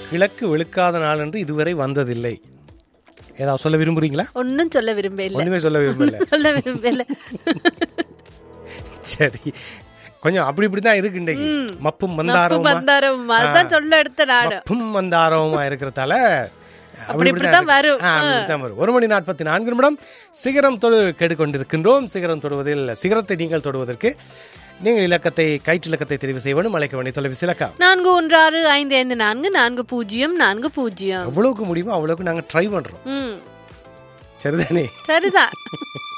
கிழக்கு வெளுக்காத நாள் என்று இதுவரை வந்ததில்லை ஏதாவது சொல்ல விரும்புறீங்களா ஒன்னும் சொல்ல விரும்பல ஒண்ணுமே சொல்ல விரும்பல சொல்ல விரும்பல சரி கொஞ்சம் அப்படி இப்படி தான் இருக்கு இன்றைக்கு மப்பும் நப்பு மந்தாரமா மந்தாரம் அதுதான் சொல்ல எடுத்த நாடு மப்பும் மந்தாரமா இருக்கிறதால அப்படி இப்படித்தான் வரும். ஆ, அப்படி இப்படித்தான் வரும் ஒரு மணி நாற்பத்தி நான்கு நிமிடம் சிகரம் தொடு கேட்டுக்கொண்டிருக்கின்றோம் சிகரம் தொடுவதில் சிகரத்தை நீங்கள் தொடுவதற்கு நீங்கள் இலக்கத்தை கயிற்று இலக்கத்தை தெரிவு செய்ய வேண்டும் அழைக்க வேண்டிய தொலைபேசி இலக்கம் நான்கு ஒன்று ஆறு ஐந்து ஐந்து நான்கு நான்கு பூஜ்ஜியம் நான்கு பூஜ்ஜியம் எவ்வளவுக்கு முடியுமோ அவ்வளவுக்கு நாங்கள் ட்ரை பண்றோம் ம் சரிதானே சரிதான்